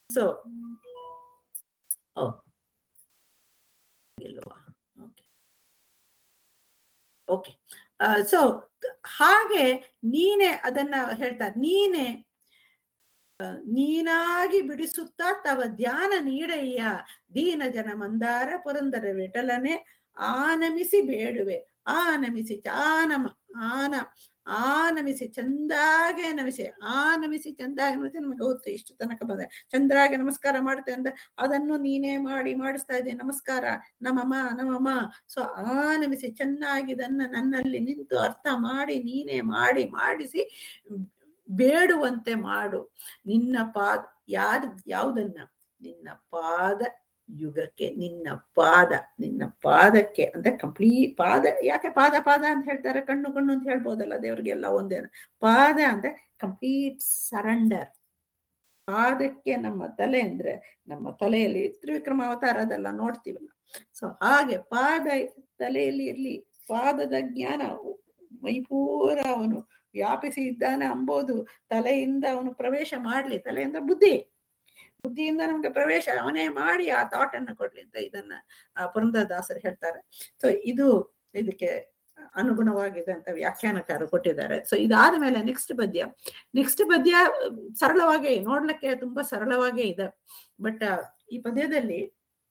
So ಓ ಇಲ್ವಾ okay okay so ಹಾಗೆ ನೀನೆ ಅದನ್ನ ಹೇಳ್ತಾರೆ ನೀನೆ ಆ, ನೀನಾಗಿ ಬಿಡಿಸುತ್ತಾ ತವ ಧ್ಯಾನ ನೀಡಯ್ಯ ದೀನ ಜನ ಮಂದಾರ ಪುರಂದರ ವಿಠಲನೆ ಆನಮಿಸಿ ಬೇಡುವೆ ಆನಮಿಸಿ ಚಾನಮ ಆನ ಆನಮಿಸಿ ಚಂದಾಗೆ ನಮಿಸಿ ಆನಮಿಸಿ ಚಂದಾಗೆ ನಮಿಸಿ ನಮಗೆ ಗೊತ್ತು ಇಷ್ಟು ತನಕ ಬಂದ ಚಂದ್ರಾಗೆ ನಮಸ್ಕಾರ ಮಾಡ್ತೆ ಅಂದ್ರೆ ಅದನ್ನು ನೀನೇ ಮಾಡಿ ಮಾಡಿಸ್ತಾ ಇದ್ದೆ ನಮಸ್ಕಾರ ನಮಮ್ಮ ನಮಮ್ಮ ಸೊ ಆನಮಿಸಿ ಚೆನ್ನಾಗಿ ಇದನ್ನ ನನ್ನಲ್ಲಿ ನಿಂತು ಅರ್ಥ ಮಾಡಿ ನೀನೇ ಮಾಡಿ ಮಾಡಿಸಿ ಬೇಡುವಂತೆ ಮಾಡು ನಿನ್ನ ಪಾದ ಯಾರ ಯಾವುದನ್ನ ನಿನ್ನ ಪಾದ ಯುಗಕ್ಕೆ ನಿನ್ನ ಪಾದ ನಿನ್ನ ಪಾದಕ್ಕೆ ಅಂದ್ರೆ ಕಂಪ್ಲೀಟ್ ಪಾದ ಯಾಕೆ ಪಾದ ಪಾದ ಅಂತ ಹೇಳ್ತಾರೆ ಕಣ್ಣು ಕಣ್ಣು ಅಂತ ಹೇಳ್ಬೋದಲ್ಲ ದೇವ್ರಿಗೆಲ್ಲ ಒಂದೇನ ಪಾದ ಅಂದ್ರೆ ಕಂಪ್ಲೀಟ್ ಸರೆಂಡರ್ ಪಾದಕ್ಕೆ ನಮ್ಮ ತಲೆ ಅಂದ್ರೆ ನಮ್ಮ ತಲೆಯಲ್ಲಿ ತ್ರಿವಿಕ್ರಮ ಅವತಾರ ಅದೆಲ್ಲ ನೋಡ್ತೀವಲ್ಲ ಸೊ ಹಾಗೆ ಪಾದ ತಲೆಯಲ್ಲಿ ಇರ್ಲಿ ಪಾದದ ಜ್ಞಾನ ಮೈಪೂರ ಅವನು ವ್ಯಾಪಿಸಿ ಇದ್ದಾನೆ ಅಂಬೋದು ತಲೆಯಿಂದ ಅವನು ಪ್ರವೇಶ ಮಾಡ್ಲಿ ತಲೆಯಿಂದ ಬುದ್ಧಿ ಬುದ್ಧಿಯಿಂದ ನಮ್ಗೆ ಪ್ರವೇಶ ಅವನೇ ಮಾಡಿ ಆ ಥಾಟ್ ಅನ್ನು ಕೊಡ್ಲಿ ಅಂತ ಇದನ್ನ ಆ ಪುರಂದರದಾಸರು ಹೇಳ್ತಾರೆ ಸೊ ಇದು ಇದಕ್ಕೆ ಅನುಗುಣವಾಗಿದೆ ಅಂತ ವ್ಯಾಖ್ಯಾನಕಾರರು ಕೊಟ್ಟಿದ್ದಾರೆ ಸೊ ಇದಾದ ಮೇಲೆ ನೆಕ್ಸ್ಟ್ ಪದ್ಯ ನೆಕ್ಸ್ಟ್ ಪದ್ಯ ಅಹ್, ಸರಳವಾಗೇ ನೋಡ್ಲಿಕ್ಕೆ ತುಂಬಾ ಸರಳವಾಗೇ ಇದೆ ಬಟ್ ಈ ಪದ್ಯದಲ್ಲಿ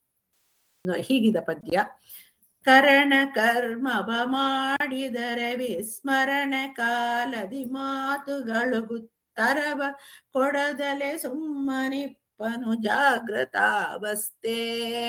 ಹೀಗಿದೆ ಪದ್ಯ ಕರಣ ಕರ್ಮವ ಮಾಡಿದರೆ ವಿಸ್ಮರಣೆ ಕಾಲದಿ ಮಾತುಗಳು ಗುತ್ತರವ ಕೊಡದಲೆ ಸುಮ್ಮನಿಪ್ಪನು ಜಾಗೃತಾವಸ್ಥೆ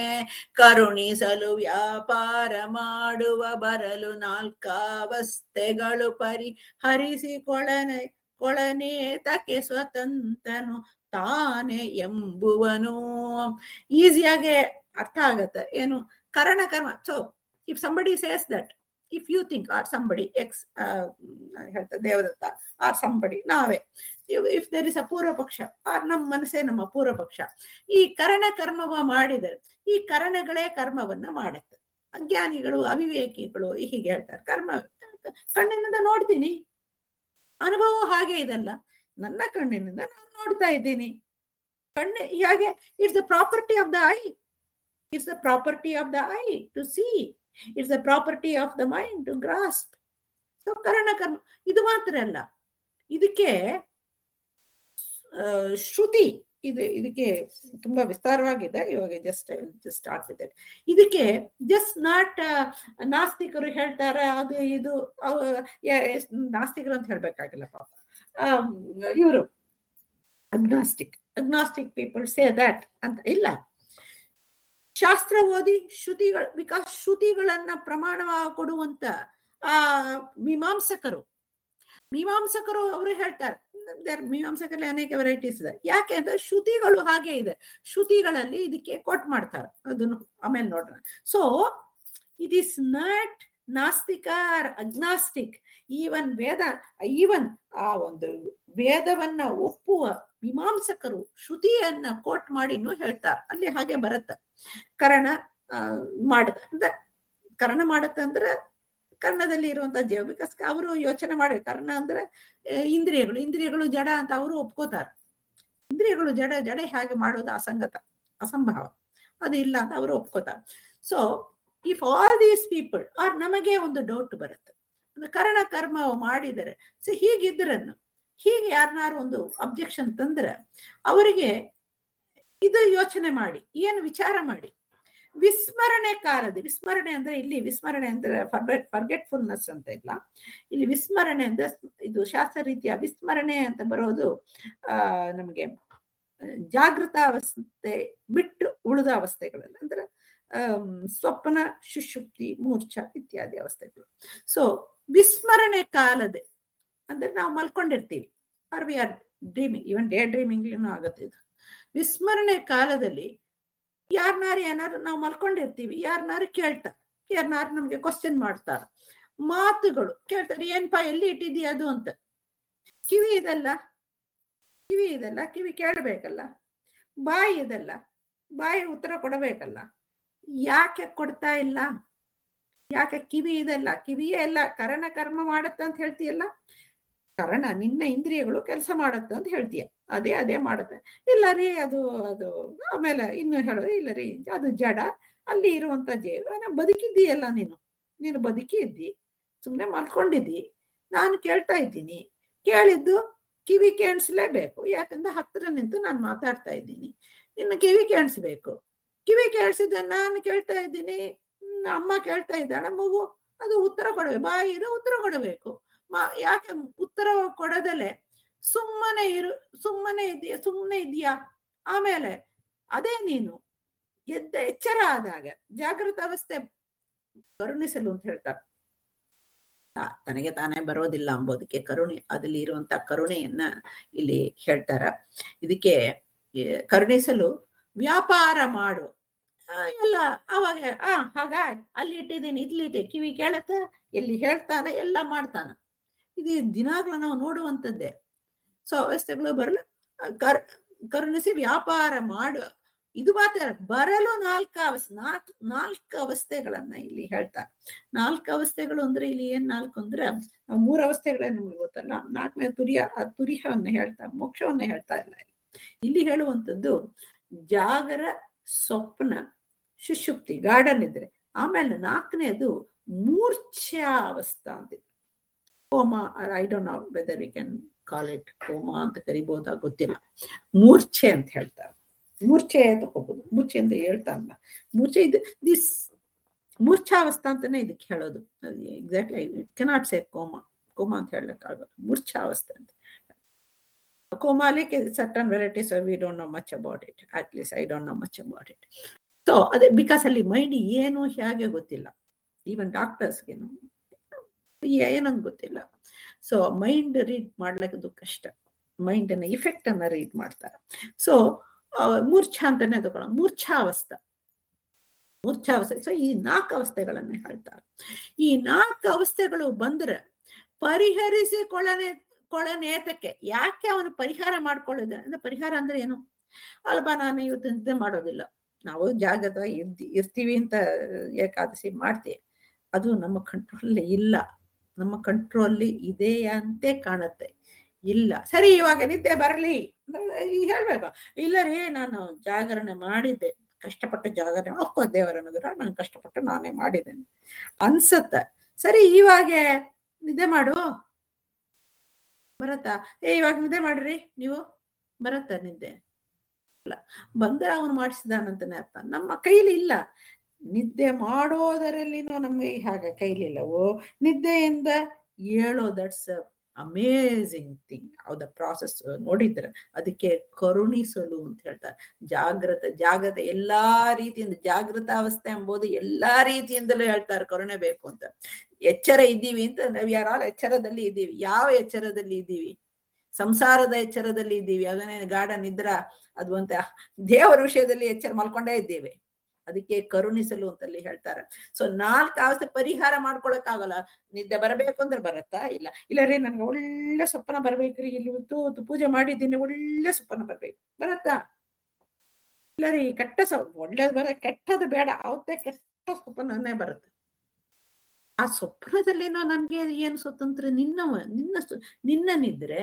ಕರುಣಿಸಲು ವ್ಯಾಪಾರ ಮಾಡುವ ಬರಲು ನಾಲ್ಕಾವಸ್ಥೆಗಳು ಪರಿಹರಿಸಿಕೊಳ್ಳನೆ ಕೊಳನೇತಕ್ಕೆ ಸ್ವತಂತ್ರನು ತಾನೇ ಎಂಬುವನು ಈಸಿಯಾಗೆ ಅರ್ಥ ಆಗತ್ತೆ ಏನು ಕರಣ ಕರ್ಮ so if somebody says that if you think or somebody X ಹೇಳ್ತಾರೆ ದೇವದತ್ತ ಆರ್ ಸಂಬಡಿ ನಾವೇ ಇಫ್ ದೇರ್ ಇಸ್ ಅ ಪೂರ್ವ ಪಕ್ಷ ಆರ್ ನಮ್ಮ ಮನಸ್ಸೇ ನಮ್ಮ ಪೂರ್ವ ಪಕ್ಷ ಈ ಕರಣ ಕರ್ಮವ ಮಾಡಿದರೆ ಈ ಕರಣಗಳೇ ಕರ್ಮವನ್ನ ಮಾಡುತ್ತೆ ಅಜ್ಞಾನಿಗಳು ಅವಿವೇಕಿಗಳು ಹೀಗೆ ಹೇಳ್ತಾರೆ ಕರ್ಮ ಕಣ್ಣಿನಿಂದ ನೋಡ್ತೀನಿ ಅನುಭವ ಹಾಗೆ ಇದಲ್ಲ ನನ್ನ ಕಣ್ಣಿನಿಂದ ನಾನು ನೋಡ್ತಾ ಇದ್ದೀನಿ ಕಣ್ಣು ಹಾಗೆ it's the property of the eye it's the property of the eye to see it's the property of the mind to grasp so ಕರಣ ಕರ್ಮ ಇದು ಮಾತ್ರ ಅಲ್ಲ ಇದಕ್ಕೆ ಆ, ಶ್ರುತಿ ಇದು ಇದಕ್ಕೆ ತುಂಬಾ ವಿಸ್ತಾರವಾಗಿದೆ ಇವಾಗ ಜಸ್ಟ್ ಸ್ಟಾರ್ಟ್ ವಿತ್ ಇದಕ್ಕೆ ಜಸ್ಟ್ ನಾಟ್ ನಾಸ್ತಿಕರು ಹೇಳ್ತಾರೆ ಅದು ಇದು ಅವ- ಯ- ಎಸ್- ನಾಸ್ತಿಕರು ಅಂತ ಹೇಳ್ಬೇಕಾಗಿಲ್ಲ ಪಾಪ ಇವರು agnostic agnostic people say that ಅಂತ ಇಲ್ಲ ಶಾಸ್ತ್ರ ಓದಿ ಶ್ರುತಿಗಳು ಬಿಕಾಸ್ ಶ್ರುತಿಗಳನ್ನ ಪ್ರಮಾಣವಾಗಿ ಕೊಡುವಂತ ಆ ಮೀಮಾಂಸಕರು ಮೀಮಾಂಸಕರು ಅವರು ಹೇಳ್ತಾರೆ there- ಮೀಮಾಂಸಕರಲ್ಲಿ ಅನೇಕ ವೆರೈಟೀಸ್ ಇದೆ ಯಾಕೆ ಅಂದ್ರೆ ಶ್ರುತಿಗಳು ಹಾಗೆ ಇದೆ ಶ್ರುತಿಗಳಲ್ಲಿ ಇದಕ್ಕೆ ಕೋಟ್ ಮಾಡ್ತಾರೆ ಅದನ್ನು ಆಮೇಲೆ ನೋಡೋಣ ಸೊ ಇಟ್ ಈಸ್ ನಾಟ್ ನಾಸ್ತಿಕ ಅಗ್ನಾಸ್ಟಿಕ್ ಈವನ್ ವೇದ ಈವನ್ ಆ ಒಂದು ವೇದವನ್ನ ಒಪ್ಪುವ ಮೀಮಾಂಸಕರು ಶ್ರುತಿಯನ್ನ ಕೋಟ್ ಮಾಡಿನೂ ಹೇಳ್ತಾರೆ ಅಲ್ಲಿ ಹಾಗೆ ಬರುತ್ತೆ ಕರ್ಣ ಆ, ಮಾಡುತ್ತೆ ಅಂದ್ರೆ ಕರ್ಣ ಮಾಡುತ್ತೆ ಅಂದ್ರೆ ಕರ್ಣದಲ್ಲಿ ಇರುವಂತ ಜೀವ ಬಿಕಾಸ್ ಅವರು ಯೋಚನೆ ಮಾಡಿ ಕರ್ಣ ಅಂದ್ರೆ ಆ, ಇಂದ್ರಿಯಗಳು ಇಂದ್ರಿಯಗಳು ಜಡ ಅಂತ ಅವರು ಒಪ್ಕೋತಾರೆ ಇಂದ್ರಿಯಗಳು ಜಡ ಜಡ ಹೇಗೆ ಮಾಡೋದು ಅಸಂಗತ ಅಸಂಭವ ಅದು ಇಲ್ಲ ಅಂತ ಅವರು ಒಪ್ಕೋತಾರೆ so if all these people are ನಮಗೆ ಒಂದು ಡೌಟ್ ಬರುತ್ತೆ ಅಂದ್ರೆ ಕರ್ಣ ಕರ್ಮ ಮಾಡಿದರೆ ಸೊ ಹೀಗಿದ್ರನ್ನು ಹೀಗೆ ಯಾರನ್ನಾರು ಒಂದು ಅಬ್ಜೆಕ್ಷನ್ ತಂದ್ರೆ ಅವರಿಗೆ ಇದು ಯೋಚನೆ ಮಾಡಿ ಏನು ವಿಚಾರ ಮಾಡಿ ವಿಸ್ಮರಣೆ ಕಾಲದ ವಿಸ್ಮರಣೆ ಅಂದ್ರೆ ಇಲ್ಲಿ ವಿಸ್ಮರಣೆ ಅಂದ್ರೆ ಫರ್ಗೆಟ್ ಫರ್ಗೆಟ್ಫುಲ್ನೆಸ್ ಅಂತ ಇಲ್ಲ ಇಲ್ಲಿ ವಿಸ್ಮರಣೆ ಅಂದ್ರೆ ಇದು ಶಾಸ್ತ್ರ ರೀತಿಯ ವಿಸ್ಮರಣೆ ಅಂತ ಬರೋದು ಆ ನಮಗೆ ಜಾಗೃತ ಅವಸ್ಥೆ ಬಿಟ್ಟು ಉಳಿದ ಅವಸ್ಥೆಗಳಲ್ಲಿ ಅಂದ್ರೆ ಆಮ್, ಸ್ವಪ್ನ ಸುಷುಪ್ತಿ ಮೂರ್ಛ ಇತ್ಯಾದಿ ಅವಸ್ಥೆಗಳು ಸೊ ವಿಸ್ಮರಣೆ ಕಾಲದೆ ಅಂದ್ರೆ ನಾವು ಮಲ್ಕೊಂಡಿರ್ತೀವಿ or we are dreaming even day dreaming ಆಗುತ್ತೆ ಇದು ವಿಸ್ಮರಣೆ ಕಾಲದಲ್ಲಿ ಯಾರನ್ನಾರು ಏನಾರು ನಾವು ಮಲ್ಕೊಂಡಿರ್ತೀವಿ ಯಾರನ್ನಾರು ಕೇಳ್ತಾರೆ ಯಾರನ್ನಾರು ನಮ್ಗೆ ಕ್ವಶನ್ ಮಾಡ್ತಾರೆ ಮಾತುಗಳು ಕೇಳ್ತಾರೆ ಏನ್ಪಾ ಎಲ್ಲಿ ಇಟ್ಟಿದೀಯ ಅದು ಅಂತ ಕಿವಿ ಇದಲ್ಲ ಕಿವಿ ಇದಲ್ಲ ಕಿವಿ ಕೇಳಬೇಕಲ್ಲ ಬಾಯಿ ಇದಲ್ಲ ಬಾಯಿ ಉತ್ತರ ಕೊಡಬೇಕಲ್ಲ ಯಾಕೆ ಕೊಡ್ತಾ ಇಲ್ಲ ಯಾಕೆ ಕಿವಿ ಇದಲ್ಲ ಕಿವಿಯೇ ಎಲ್ಲ ಕರಣ ಕರ್ಮ ಮಾಡತ್ತ ಅಂತ ಹೇಳ್ತೀಯಲ್ಲ ಕರಣ ನಿನ್ನ ಇಂದ್ರಿಯಗಳು ಕೆಲಸ ಮಾಡತ್ತ ಅಂತ ಹೇಳ್ತೀಯ ಅದೇ ಅದೇ ಮಾಡುತ್ತೆ ಇಲ್ಲ ರೀ ಅದು ಅದು ಆಮೇಲೆ ಇನ್ನು ಹೇಳೋದು ಇಲ್ಲ ರೀ ಅದು ಜಡ ಅಲ್ಲಿ ಇರುವಂತ ಜೀವ ನಾನು ಬದುಕಿದ್ದೀಯಲ್ಲ ನೀನು ನೀನು ಬದುಕಿ ಇದ್ದಿ ಸುಮ್ಮನೆ ಮಲ್ಕೊಂಡಿದ್ದಿ ನಾನು ಕೇಳ್ತಾ ಇದ್ದೀನಿ ಕೇಳಿದ್ದು ಕಿವಿ ಕೇಳಿಸ್ಲೇಬೇಕು ಯಾಕಂದ್ರೆ ಹತ್ತಿರ ನಿಂತು ನಾನು ಮಾತಾಡ್ತಾ ಇದ್ದೀನಿ ನಿನ್ನ ಕಿವಿ ಕೇಳಿಸ್ಬೇಕು ಕಿವಿ ಕೇಳಿಸಿದ ನಾನು ಕೇಳ್ತಾ ಇದ್ದೀನಿ ಹ್ಮ್, ಅಮ್ಮ ಕೇಳ್ತಾ ಇದ್ದಾಳೆ ಮಗು ಅದು ಉತ್ತರ ಕೊಡಬೇಕು ಬಾಯಿ ಇರೋ ಉತ್ತರ ಕೊಡಬೇಕು ಮಾ- ಯಾಕೆ ಉತ್ತರ ಕೊಡದಲೆ ಸುಮ್ಮನೆ ಇರು ಸುಮ್ಮನೆ ಇದೆಯಾ ಸುಮ್ಮನೆ ಇದೆಯಾ ಆಮೇಲೆ ಅದೇ ನೀನು ಎದ್ದ ಎಚ್ಚರ ಆದಾಗ ಜಾಗೃತ ಅವಸ್ಥೆ ಕರುಣಿಸಲು ಅಂತ ಹೇಳ್ತಾರೆ ಆ, ತನಗೆ ತಾನೇ ಬರೋದಿಲ್ಲ ಅಂಬೋದಕ್ಕೆ ಕರುಣೆ ಅದಲ್ಲಿ ಇರುವಂತ ಕರುಣೆಯನ್ನ ಇಲ್ಲಿ ಹೇಳ್ತಾರ ಇದಕ್ಕೆ ಏ, ಕರುಣಿಸಲು ವ್ಯಾಪಾರ ಮಾಡು ಆ, ಎಲ್ಲ ಅವಾಗ ಆ ಹಾಗ ಅಲ್ಲಿ ಇಟ್ಟಿದ್ದೀನಿ ಇಲ್ಲಿ ಇಟ್ಟೆ ಕಿವಿ ಕೇಳತ್ತ ಎಲ್ಲಿ ಹೇಳ್ತಾನ ಎಲ್ಲ ಮಾಡ್ತಾನ ಇದು ದಿನಾಗ್ಲೂ ನಾವು ನೋಡುವಂಥದ್ದೇ ಸೊ ಅವಸ್ಥೆಗಳು ಬರಲು ಆ, ಕರ್ ಕರುಣಿಸಿ ವ್ಯಾಪಾರ ಮಾಡು ಇದು ಮಾತ್ರ ಬರಲು ನಾಲ್ಕು ಅವಸ್ಥೆ ನಾಲ್ಕು ನಾಲ್ಕು ಅವಸ್ಥೆಗಳನ್ನ ಇಲ್ಲಿ ಹೇಳ್ತಾರೆ ನಾಲ್ಕು ಅವಸ್ಥೆಗಳು ಅಂದ್ರೆ ಇಲ್ಲಿ ಏನ್ ನಾಲ್ಕು ಅಂದ್ರೆ ಆ ಮೂರು ಅವಸ್ಥೆಗಳೇ ನಮ್ಗೆ ಗೊತ್ತಲ್ಲ ನಾಲ್ಕನೇ ತುರಿಯ ಆ ತುರಿಯವನ್ನ ಹೇಳ್ತಾ ಮೋಕ್ಷವನ್ನ ಹೇಳ್ತಾ ಇಲ್ಲ ಇಲ್ಲಿ ಹೇಳುವಂಥದ್ದು ಜಾಗರ ಸ್ವಪ್ನ ಸುಷುಪ್ತಿ ಗಾರ್ಡನ್ ಇದ್ರೆ ಆಮೇಲೆ ನಾಲ್ಕನೇದು ಮೂರ್ಛಾ ಅವಸ್ಥಾ ಅಂತಿದೆ coma I don't know whether we can call it coma ಅಂತ ಕರಿಬಹುದಾ ಗೊತ್ತಿಲ್ಲ ಮೂರ್ಛೆ ಅಂತ ಹೇಳ್ತಾರೆ ಮೂರ್ಛೆ ತಗೋಬಹುದು ಮೂರ್ಛೆ ಅಂತ ಹೇಳ್ತಾರಲ್ಲ ಮೂರ್ಛೆ ಇದು ದಿಸ್ ಮೂರ್ಛಾವಸ್ಥಾ ಅಂತಾನೆ ಇದಕ್ಕೆ ಹೇಳೋದು exactly cannot say coma coma ಅಂತ ಹೇಳಕ್ಕಾಗಲ್ಲ ಮೂರ್ಛಾವಸ್ಥೆ ಅಂತ ಕೋಮಾಲಿ certain varieties we don't know much about it at least I don't know much about it so ಅದೇ ಬಿಕಾಸ್ ಅಲ್ಲಿ ಮೈಂಡ್ ಏನು ಹೇಗೆ ಗೊತ್ತಿಲ್ಲ ಈವನ್ ಡಾಕ್ಟರ್ಸ್ಗೇನು ಏನಂತ ಗೊತ್ತಿಲ್ಲ ಸೊ ಮೈಂಡ್ ರೀಡ್ ಮಾಡ್ಲಿಕ್ಕೆ ಕಷ್ಟ ಮೈಂಡ್ ಅನ್ನ ಇಫೆಕ್ಟ್ ಅನ್ನ ರೀಡ್ ಮಾಡ್ತಾರೆ ಸೊ ಮೂರ್ಛಾ ಅಂತಾನೆ ತಗೊಳ ಮೂರ್ಛಾವಸ್ಥೆ ಮೂರ್ಛಾವಸ್ಥೆ ಸೊ ಈ ನಾಲ್ಕು ಅವಸ್ಥೆಗಳನ್ನ ಹೇಳ್ತಾರೆ ಈ ನಾಲ್ಕು ಅವಸ್ಥೆಗಳು ಬಂದ್ರೆ ಪರಿಹರಿಸಿಕೊಳ್ಳನೆ ಕೊಳ್ಳನೇತಕ್ಕೆ ಯಾಕೆ ಅವನು ಪರಿಹಾರ ಮಾಡ್ಕೊಳ್ಳೋದು ಅಂದ್ರೆ ಪರಿಹಾರ ಅಂದ್ರೆ ಏನು ಅಲ್ವಾ ನಾನು ಇವತ್ತು ನಿದ್ದೆ ಮಾಡೋದಿಲ್ಲ ನಾವು ಜಾಗದ ಇರ್ತಿ ಇರ್ತೀವಿ ಅಂತ ಏಕಾದಶಿ ಮಾಡ್ತೀವಿ ಅದು ನಮ್ಮ ಕಂಟ್ರೋಲ್ ಇಲ್ಲ ನಮ್ಮ ಕಂಟ್ರೋಲ್ ಇದೆ ಅಂತೆ ಕಾಣುತ್ತೆ ಇಲ್ಲ ಸರಿ ಇವಾಗ ನಿದ್ದೆ ಬರಲಿ ಹೇಳ್ಬೇಕು ಇಲ್ಲ ರೀ ನಾನು ಜಾಗರಣೆ ಮಾಡಿದ್ದೆ ಕಷ್ಟಪಟ್ಟು ಜಾಗರಣೆ ಒಪ್ಪ ದೇವರ ಅನುಗ್ರಹ ನಾನು ಕಷ್ಟಪಟ್ಟು ನಾನೇ ಮಾಡಿದ್ದೇನೆ ಅನ್ಸತ್ತ ಸರಿ ಇವಾಗ ನಿದ್ದೆ ಮಾಡು ಬರತ್ತಾ ಏ ಇವಾಗ ನಿದ್ದೆ ಮಾಡ್ರಿ ನೀವು ಬರತ್ತ ನಿದ್ದೆ ಇಲ್ಲ ಬಂದ್ರೆ ಅವನು ಮಾಡಿಸಿದಾನಂತಾನೆ ಅರ್ಥ ನಮ್ಮ ಕೈಲಿ ಇಲ್ಲ ನಿದ್ದೆ ಮಾಡೋದರಲ್ಲಿನೂ ನಮ್ಗೆ ಹಾಗೆ ಕೈಲಿಲ್ಲ ಓ ನಿದ್ದೆಯಿಂದ ಏಳೋ ದಟ್ಸ್ ಅಮೇಝಿಂಗ್ ಥಿಂಗ್ ಹೌದ ಪ್ರಾಸೆಸ್ ನೋಡಿದ್ರೆ ಅದಕ್ಕೆ ಕರುಣಿಸಲು ಅಂತ ಹೇಳ್ತಾರೆ ಜಾಗೃತ ಜಾಗೃತ ಎಲ್ಲಾ ರೀತಿಯಿಂದ ಜಾಗೃತ ಅವಸ್ಥೆ ಎಂಬುದು ಎಲ್ಲಾ ರೀತಿಯಿಂದಲೂ ಹೇಳ್ತಾರೆ ಕರುಣೆ ಬೇಕು ಅಂತ ಎಚ್ಚರ ಇದ್ದೀವಿ ಅಂತ ನಾವು ಯಾರು ಎಚ್ಚರದಲ್ಲಿ ಇದ್ದೀವಿ ಯಾವ ಎಚ್ಚರದಲ್ಲಿ ಇದ್ದೀವಿ ಸಂಸಾರದ ಎಚ್ಚರದಲ್ಲಿ ಇದ್ದೀವಿ ಅದನ್ನೇ ಗಾಢ ನಿದ್ರ ಅದು ಅಂತ ದೇವರ ವಿಷಯದಲ್ಲಿ ಎಚ್ಚರ ಮಲ್ಕೊಂಡೇ ಇದ್ದೇವೆ ಅದಕ್ಕೆ ಕರುಣಿಸಲು ಅಂತಲ್ಲಿ ಹೇಳ್ತಾರೆ ಸೊ ನಾಲ್ಕು ಅವಸ್ಥೆ ಪರಿಹಾರ ಮಾಡ್ಕೊಳಕ್ ಆಗಲ್ಲ ನಿದ್ದೆ ಬರಬೇಕು ಅಂದ್ರೆ ಬರತ್ತಾ ಇಲ್ಲ ಇಲ್ಲ ರೀ ನನ್ಗೆ ಒಳ್ಳೆ ಸ್ವಪ್ನ ಬರ್ಬೇಕ್ರಿ ಇಲ್ಲಿ ಇವತ್ತು ಪೂಜೆ ಮಾಡಿದ್ದೀನಿ ಒಳ್ಳೆ ಸ್ವಪ್ನ ಬರ್ಬೇಕು ಬರತ್ತಾ ಇಲ್ಲ ರೀ ಕೆಟ್ಟ ಸ್ವ ಒಳ್ಳೇದು ಬರ ಕೆಟ್ಟದ್ದು ಬೇಡ ಅವತ್ತೇ ಕೆಟ್ಟ ಸ್ವಪ್ನನೇ ಬರುತ್ತೆ ಆ ಸ್ವಪ್ನದಲ್ಲಿನೋ ನನ್ಗೆ ಏನು ಸ್ವತಂತ್ರ ನಿನ್ನವ ನಿನ್ನ ನಿನ್ನ ನಿದ್ರೆ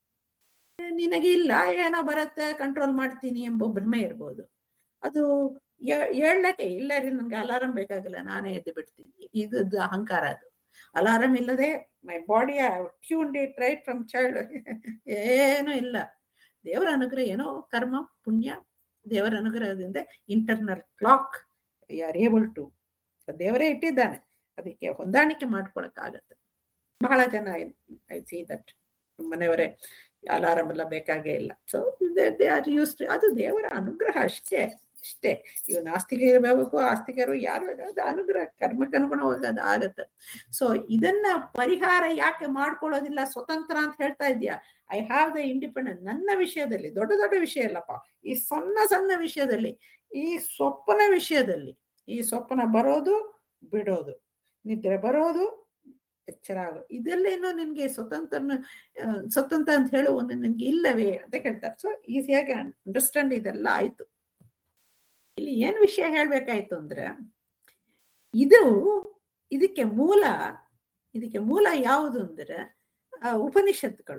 ನಿನಗೆ ಇಲ್ಲ ಏನೋ ಬರತ್ತೆ ಕಂಟ್ರೋಲ್ ಮಾಡ್ತೀನಿ ಎಂಬ ಭ್ರಮೆ ಇರ್ಬೋದು ಅದು ಹೇಳಕ್ಕೆ ಇಲ್ಲ ರೀ ನನ್ಗೆ ಅಲಾರಂ ಬೇಕಾಗಿಲ್ಲ ನಾನೇ ಎದ್ದು ಬಿಡ್ತೀನಿ ಇದು ಅಹಂಕಾರ ಅದು ಅಲಾರಂ ಇಲ್ಲದೆ my body tuned it right from child ಏನೂ ಇಲ್ಲ ದೇವರ ಅನುಗ್ರಹ ಏನೋ ಕರ್ಮ ಪುಣ್ಯ ದೇವರ ಅನುಗ್ರಹದಿಂದ internal clock are able to ದೇವರೇ ಇಟ್ಟಿದ್ದಾನೆ ಅದಕ್ಕೆ ಹೊಂದಾಣಿಕೆ ಮಾಡ್ಕೊಳಕ್ಕಾಗತ್ತೆ ಬಹಳ ಜನ ಐ ಸಿ ದಟ್ ಮನೆಯವರೇ ಅಲಾರಂ ಎಲ್ಲ ಬೇಕಾಗೇ ಇಲ್ಲ ಸೊ ದೇ ಆರ್ ಯೂಸ್ ಅದು ದೇವರ ಅನುಗ್ರಹ ಅಷ್ಟೇ ಅಷ್ಟೇ ಇವ್ ನಾಸ್ತಿಕ ಇರಬೇಕು ಆಸ್ತಿಕರು ಯಾರು ಅದು ಅನುಗ್ರಹ ಕರ್ಮಕ್ಕೆ ಅನುಗುಣವಾಗಿ ಅದು ಆಗತ್ತೆ ಸೊ ಇದನ್ನ ಪರಿಹಾರ ಯಾಕೆ ಮಾಡ್ಕೊಳ್ಳೋದಿಲ್ಲ ಸ್ವತಂತ್ರ ಅಂತ ಹೇಳ್ತಾ ಇದೀಯಾ ಐ ಹ್ಯಾವ್ ದ ಇಂಡಿಪೆಂಡೆಂಟ್ ನನ್ನ ವಿಷಯದಲ್ಲಿ ದೊಡ್ಡ ದೊಡ್ಡ ವಿಷಯ ಇಲ್ಲಪ್ಪ ಈ ಸಣ್ಣ ಸಣ್ಣ ವಿಷಯದಲ್ಲಿ ಈ ಸ್ವಪ್ನ ವಿಷಯದಲ್ಲಿ ಈ ಸ್ವಪ್ನ ಬರೋದು ಬಿಡೋದು ನಿದ್ರೆ ಬರೋದು ಎಚ್ಚರ ಆಗೋ ಇದೆಲ್ಲೇನೋ ನಿನ್ಗೆ ಸ್ವತಂತ್ರ ಸ್ವತಂತ್ರ ಅಂತ ಹೇಳು ಒಂದು ನಿನ್ಗೆ ಇಲ್ಲವೇ ಅಂತ ಕೇಳ್ತಾರೆ ಸೊ ಈಸಿಯಾಗಿ ಅಂಡರ್ಸ್ಟ್ಯಾಂಡ್ ಇದೆಲ್ಲ ಆಯ್ತು ಇಲ್ಲಿ ಏನ್ ವಿಷಯ ಹೇಳ್ಬೇಕಾಯ್ತು ಅಂದ್ರೆ ಇದು ಇದಕ್ಕೆ ಮೂಲ ಇದಕ್ಕೆ ಮೂಲ ಯಾವುದು ಅಂದ್ರೆ ಉಪನಿಷತ್ಗಳು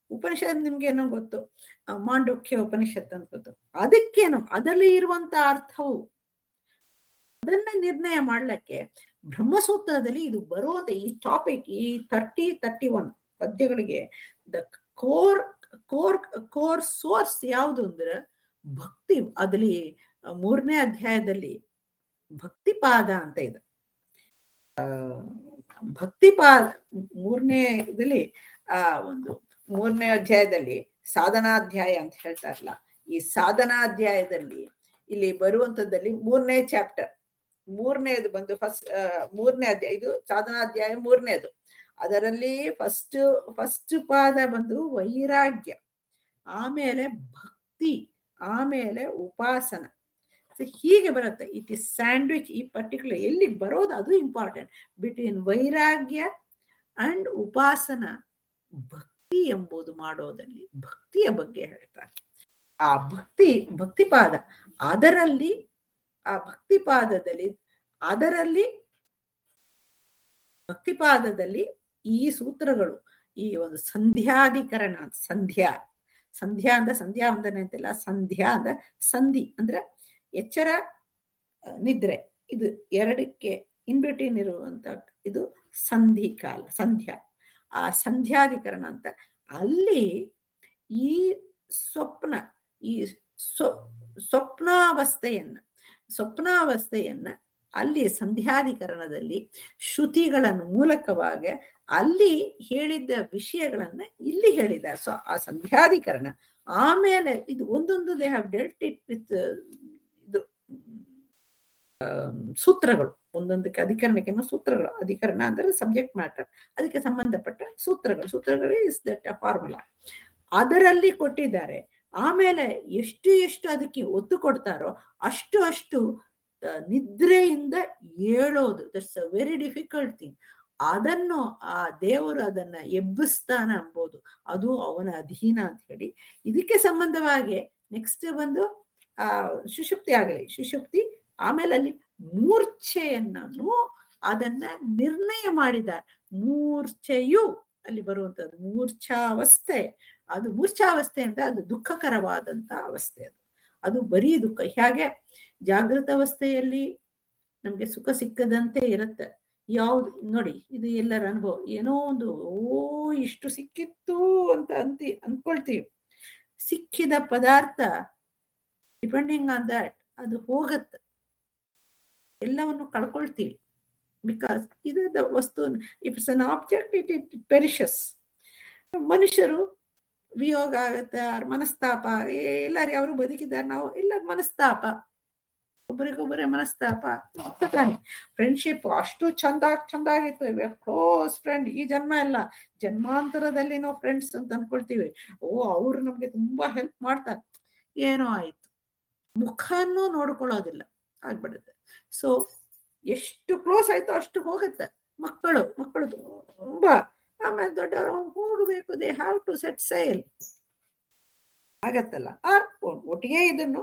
ಉಪನಿಷತ್ ನಿಮ್ಗೆ ಏನೋ ಗೊತ್ತು ಆ, ಮಾಂಡೋಕ್ಯ ಉಪನಿಷತ್ ಅಂತ ಗೊತ್ತು ಅದಕ್ಕೇನು ಅದರಲ್ಲಿ ಇರುವಂತ ಅರ್ಥವು ಅದನ್ನ ನಿರ್ಣಯ ಮಾಡ್ಲಿಕ್ಕೆ ಬ್ರಹ್ಮಸೂತ್ರದಲ್ಲಿ ಇದು ಬರುವಂತ ಈ ಟಾಪಿಕ್ ಈ ತರ್ಟಿ ತರ್ಟಿ ಒನ್ ಪದ್ಯಗಳಿಗೆ the core core core source ಯಾವುದು ಅಂದ್ರೆ ಭಕ್ತಿ ಅದಲ್ಲಿ ಮೂರನೇ ಅಧ್ಯಾಯದಲ್ಲಿ ಭಕ್ತಿಪಾದ ಅಂತ ಇದೆ ಆ, ಭಕ್ತಿಪಾದ ಮೂರನೇ ಇದರಲ್ಲಿ ಆ ಒಂದು ಮೂರನೇ ಅಧ್ಯಾಯದಲ್ಲಿ ಸಾಧನಾಧ್ಯಾಯ ಅಂತ ಹೇಳ್ತಾರಲ್ಲ ಈ ಸಾಧನಾಧ್ಯಾಯದಲ್ಲಿ ಇಲ್ಲಿ ಬರುವಂತದ್ದಲ್ಲಿ ಮೂರನೇ ಚಾಪ್ಟರ್ ಮೂರನೇದು ಬಂದು ಫಸ್ಟ್ ಮೂರನೇ ಅಧ್ಯಾಯ ಇದು ಸಾಧನಾಧ್ಯಾಯ ಮೂರನೇದು ಅದರಲ್ಲಿ ಫಸ್ಟ್ ಫಸ್ಟ್ ಪಾದ ಬಂದು ವೈರಾಗ್ಯ ಆಮೇಲೆ ಭಕ್ತಿ ಆಮೇಲೆ ಉಪಾಸನ So ಹೀಗೆ ಬರುತ್ತೆ ಇಟ್ ಇಸ್ ಸ್ಯಾಂಡ್ವಿಚ್ ಈ ಪರ್ಟಿಕ್ಯುಲರ್ ಎಲ್ಲಿ ಬರೋದು ಅದು ಇಂಪಾರ್ಟೆಂಟ್ ಬಿಟ್ವೀನ್ ವೈರಾಗ್ಯ ಅಂಡ್ ಉಪಾಸನ ಭಕ್ತಿ ಎಂಬುದು ಮಾಡೋದಲ್ಲಿ ಭಕ್ತಿಯ ಬಗ್ಗೆ ಹೇಳ್ತಾರೆ ಆ ಭಕ್ತಿ ಭಕ್ತಿಪಾದ ಅದರಲ್ಲಿ ಆ ಭಕ್ತಿಪಾದದಲ್ಲಿ ಅದರಲ್ಲಿ ಭಕ್ತಿಪಾದದಲ್ಲಿ ಈ ಸೂತ್ರಗಳು ಈ ಒಂದು ಸಂಧ್ಯಾಧಿಕರಣ ಅಂತ ಸಂಧ್ಯಾ ಸಂಧ್ಯಾ ಅಂದ್ರೆ ಸಂಧ್ಯಾ ವಂದನೆ ಅಂತಿಲ್ಲ ಸಂಧ್ಯಾ ಅಂದ್ರೆ ಸಂಧಿ ಅಂದ್ರೆ ಎಚ್ಚರ ಆ, ನಿದ್ರೆ ಇದು ಎರಡಕ್ಕೆ ಇನ್ ಬಿಟ್ವೀನ್ ಇರುವಂತ ಇದು ಸಂಧಿ ಕಾಲ ಸಂಧ್ಯಾ ಆ ಸಂಧ್ಯಾಧಿಕರಣ ಅಂತ ಅಲ್ಲಿ ಈ ಸ್ವಪ್ನ ಈ ಸ್ವ ಸ್ವಪ್ನಾವಸ್ಥೆಯನ್ನ ಸ್ವಪ್ನಾವಸ್ಥೆಯನ್ನ ಅಲ್ಲಿ ಸಂಧ್ಯಾಧಿಕರಣದಲ್ಲಿ ಶ್ರುತಿಗಳನ್ನು ಮೂಲಕವಾಗಿ ಅಲ್ಲಿ ಹೇಳಿದ್ದ ವಿಷಯಗಳನ್ನ ಇಲ್ಲಿ ಹೇಳಿದ್ದಾರೆ ಸೊ ಆ ಸಂಧ್ಯಾಧಿಕರಣ ಆಮೇಲೆ ಇದು ಒಂದೊಂದು they have dealt it with ಇದು ಆಮ್, ಸೂತ್ರಗಳು ಒಂದೊಂದಕ್ಕೆ ಅಧಿಕರಣಕ್ಕೆ ಸೂತ್ರಗಳು ಅಧಿಕರಣ ಅಂದ್ರೆ ಸಬ್ಜೆಕ್ಟ್ ಮ್ಯಾಟರ್ ಅದಕ್ಕೆ ಸಂಬಂಧಪಟ್ಟ ಸೂತ್ರಗಳು ಸೂತ್ರಗಳು ಇಸ್ ದಟ್ ಫಾರ್ಮುಲಾ ಅದರಲ್ಲಿ ಕೊಟ್ಟಿದ್ದಾರೆ ಆಮೇಲೆ ಎಷ್ಟು ಎಷ್ಟು ಅದಕ್ಕೆ ಒತ್ತು ಕೊಡ್ತಾರೋ ಅಷ್ಟು ಅಷ್ಟು ಆ, ನಿದ್ರೆಯಿಂದ ಏಳೋದು that's a very difficult thing ಅದನ್ನು ಆ ದೇವರು ಅದನ್ನ ಎಬ್ಬಿಸ್ತಾನ ಎಂಬುದು ಅದು ಅವನ ಅಧೀನ ಅಂತ ಹೇಳಿ ಇದಕ್ಕೆ ಸಂಬಂಧವಾಗಿ ನೆಕ್ಸ್ಟ್ ಬಂದು ಆ ಸುಷುಪ್ತಿ ಆಗಲಿ ಸುಷುಪ್ತಿ ಆಮೇಲೆ ಅಲ್ಲಿ ಮೂರ್ಛೆಯನ್ನು ಅದನ್ನ ನಿರ್ಣಯ ಮಾಡಿದ್ದಾರೆ ಮೂರ್ಛೆಯು ಅಲ್ಲಿ ಬರುವಂತದ್ದು ಮೂರ್ಛಾವಸ್ಥೆ ಅದು ಮೂರ್ಛಾವಸ್ಥೆ ಅಂದ್ರೆ ಅದು ದುಃಖಕರವಾದಂತ ಅವಸ್ಥೆ ಅದು ಅದು ಬರೀ ದುಃಖ ಹೇಗೆ ಜಾಗೃತ ಅವಸ್ಥೆಯಲ್ಲಿ ನಮ್ಗೆ ಸುಖ ಸಿಕ್ಕದಂತೆ ಇರುತ್ತೆ ಯಾವ್ದು ನೋಡಿ ಇದು ಎಲ್ಲರ ಅನುಭವ ಏನೋ ಒಂದು ಓ ಇಷ್ಟು ಸಿಕ್ಕಿತ್ತು ಅಂತ ಅಂತಿ ಅನ್ಕೊಳ್ತೀವಿ ಸಿಕ್ಕಿದ ಪದಾರ್ಥ ಡಿಪೆಂಡಿಂಗ್ ಆನ್ ದಟ್ ಅದು ಹೋಗತ್ತೆ ಎಲ್ಲವನ್ನು ಕಳ್ಕೊಳ್ತೀವಿ ಬಿಕಾಸ್ ಇದು ದ ವಸ್ತು if it's an object it it perishes ಮನುಷ್ಯರು ವಿಯೋಗ ಆಗತ್ತೆ ಅವ್ರ ಮನಸ್ತಾಪ ಎಲ್ಲಾರಿ ಅವರು ಬದುಕಿದ್ದಾರೆ ನಾವು ಇಲ್ಲ ಮನಸ್ತಾಪ ಒಬ್ಬರಿಗೊಬ್ಬರೇ ಮನಸ್ತಾಪ ಫ್ರೆಂಡ್ಶಿಪ್ ಅಷ್ಟು ಚಂದಾಗ್ ಚಂದಾಗಿತ್ತು ಕ್ಲೋಸ್ ಫ್ರೆಂಡ್ ಈ ಜನ್ಮ ಎಲ್ಲ ಜನ್ಮಾಂತರದಲ್ಲಿ ನಾವು ಫ್ರೆಂಡ್ಸ್ ಅಂತ ಅನ್ಕೊಳ್ತೀವಿ ಓ ಅವ್ರು ನಮ್ಗೆ ತುಂಬಾ ಹೆಲ್ಪ್ ಮಾಡ್ತಾರೆ ಏನೋ ಆಯ್ತು ಮುಖನೂ ನೋಡ್ಕೊಳ್ಳೋದಿಲ್ಲ ಆಗ್ಬಿಡುತ್ತೆ ಸೊ ಎಷ್ಟು ಕ್ಲೋಸ್ ಆಯ್ತೋ ಅಷ್ಟು ಹೋಗುತ್ತೆ ಮಕ್ಕಳು ಮಕ್ಕಳು ತುಂಬಾ ಆಮೇಲೆ ದೊಡ್ಡವರು ಹೋಗಬೇಕು they have to set sail ಆಗತ್ತಲ್ಲ ಆರ್ ಒಟ್ಟಿಗೆ ಇದನ್ನು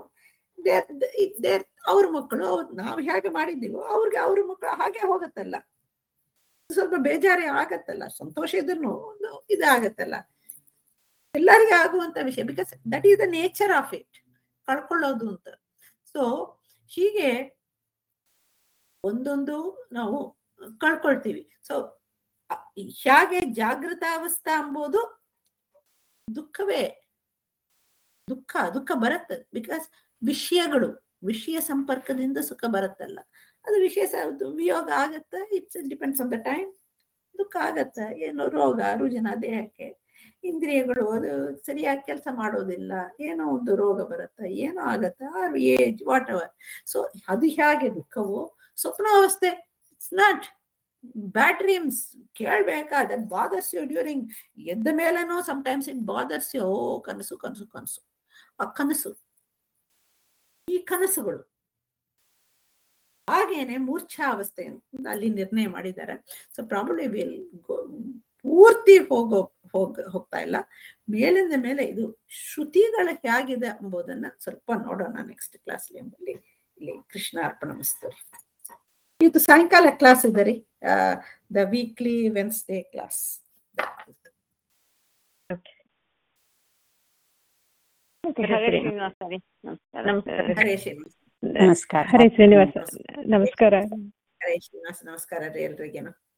ಅವ್ರ ಮಕ್ಕಳು ಅವ್ರು ನಾವು ಹೇಗೆ ಮಾಡಿದ್ದೀವೋ ಅವ್ರಿಗೆ ಅವ್ರ ಮಕ್ಕಳು ಹಾಗೆ ಹೋಗತ್ತಲ್ಲ ಸ್ವಲ್ಪ ಬೇಜಾರಿ ಆಗತ್ತಲ್ಲ ಸಂತೋಷ ಇದನ್ನು ಒಂದು ಇದಾಗತ್ತಲ್ಲ ಎಲ್ಲರಿಗೂ ಆಗುವಂತ ವಿಷಯ because that is the nature of it ಕಳ್ಕೊಳ್ಳೋದು ಅಂತ ಸೊ ಹೀಗೆ ಒಂದೊಂದು ನಾವು ಕಳ್ಕೊಳ್ತೀವಿ ಸೊ ಹೇಗೆ ಜಾಗೃತಾವಸ್ಥಾ ಎಂಬುದು ದುಃಖವೇ ದುಃಖ ದುಃಖ ಬರುತ್ತೆ ಬಿಕಾಸ್ ವಿಷಯಗಳು ವಿಷಯ ಸಂಪರ್ಕದಿಂದ ಸುಖ ಬರುತ್ತಲ್ಲ ಅದು ವಿಷಯ ವಿಯೋಗ ಆಗತ್ತೆ it depends on the time ದುಃಖ ಆಗತ್ತೆ ಏನೋ ರೋಗ ರುಜಿನ ದೇಹಕ್ಕೆ ಇಂದ್ರಿಯಗಳು ಅದು ಸರಿಯಾಗಿ ಕೆಲಸ ಮಾಡೋದಿಲ್ಲ ಏನೋ ಒಂದು ರೋಗ ಬರುತ್ತೆ ಏನೋ ಆಗತ್ತೆ or age whatever so ಅದು ಹೇಗೆ ದುಃಖವು ಸ್ವಪ್ನಾವಸ್ಥೆ ಇಟ್ಸ್ ನಾಟ್ ಬ್ಯಾಡ್ ಡ್ರೀಮ್ಸ್ ಕೇಳ್ಬೇಕಾದ ಬಾದರ್ಸ್ ಯು ಡ್ಯೂರಿಂಗ್ ಎದ್ದ ಮೇಲೇನೋ ಸಮಟೈಮ್ಸ್ ಇಟ್ ಬಾದರ್ಸ್ ಯು ಓ ಕನಸು ಕನಸು ಕನಸು ಆ ಕನಸು ಈ ಕನಸುಗಳು ಹಾಗೇನೆ ಮೂರ್ಛಾವಸ್ಥೆ ಅಂತ ಅಲ್ಲಿ ನಿರ್ಣಯ ಮಾಡಿದ್ದಾರೆ ಸೊ ಪ್ರಾಬ್ಲಿ ವಿಲ್ ಪೂರ್ತಿ ಹೋಗೋ ಹೋಗ ಹೋಗ್ತಾ ಇಲ್ಲ ಮೇಲಿಂದ ಮೇಲೆ ಇದು ಶ್ರುತಿಗಳ ಹೇಗಿದೆ ಎಂಬುದನ್ನ ಸ್ವಲ್ಪ ನೋಡೋಣ ನೆಕ್ಸ್ಟ್ ಕ್ಲಾಸ್ ಎಂಬಲ್ಲಿ ಇಲ್ಲಿ ಕೃಷ್ಣ ಅರ್ಪಣ ಮಸ್ತರಿ ಇದು ಸಾಯಂಕಾಲ ಕ್ಲಾಸ್ ಇದೆ ರೀ ದ ವೀಕ್ಲಿ ವೆನ್ಸ್ಡೇ ಕ್ಲಾಸ್ ಹರೇ ಸರಿ. ಶ್ರೀನಿವಾಸ ರೀ ನಮಸ್ಕಾರ ನಮಸ್ಕಾರ. ಹರೇ ಶ್ರೀನಿವಾಸ ನಮಸ್ಕಾರ ಹರೇ ಶ್ರೀನಿವಾಸ ನಮಸ್ಕಾರ ಹರೇ ಶ್ರೀನಿವಾಸ ನಮಸ್ಕಾರ ರೀ ಎಲ್ರಿಗೇನು